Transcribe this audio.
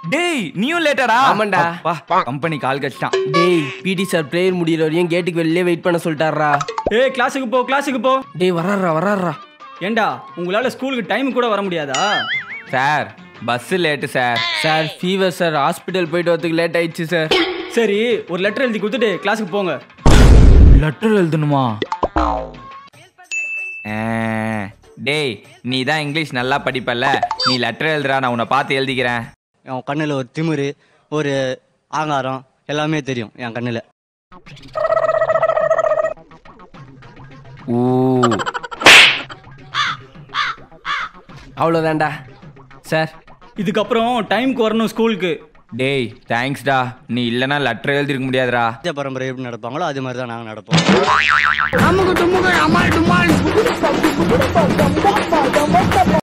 டேய் நீயும் லேட்டடா ஆமாண்டா. அப்பா கம்பெனி கால் கச்சிட்டான் டேய் பிடி சார் பிரேயர் முடியிற வரையும் கேட்டுக்கு வெளியே வெயிட் பண்ண சொல்லிட்டாரா ஏய் கிளாஸுக்கு போ கிளாஸுக்கு போ டேய் வராரா வராரா ஏண்டா உங்களால ஸ்கூலுக்கு டைம் கூட வர முடியாதா sir bus late sir sir fever sir hospital போயிட்டு வரதுக்கு லேட் ஆயிடுச்சு சார் சரி ஒரு லெட்டர் எழுதி கொடுத்துட்டு கிளாஸுக்கு போங்க லெட்டர் எழுதணுமா ஆ, டேய் நீ தான் இங்கிலீஷ் நல்லா படிப்பல்ல நீ லெட்டர் எழுதுறா நான் உன்னை பார்த்து எழுதிக்கிறேன் என் கண்ணில் ஒரு திமிரு ஒரு ஆங்காரம் எல்லாமே தெரியும் என் கண்ணில் ஊ அவ்வளோதான்டா சார் இதுக்கப்புறம் டைம்க்கு வரணும் ஸ்கூலுக்கு டேய் தேங்க்ஸ்டா நீ இல்லைன்னா லெட்டர் எழுதிருக்க முடியாதுடா ராஜ பரம்பரை எப்படி நடப்பாங்களோ அது மாதிரி தான் நாங்கள் நடப்போம் அமுக்கு டுமுக்கு அமால் டுமால்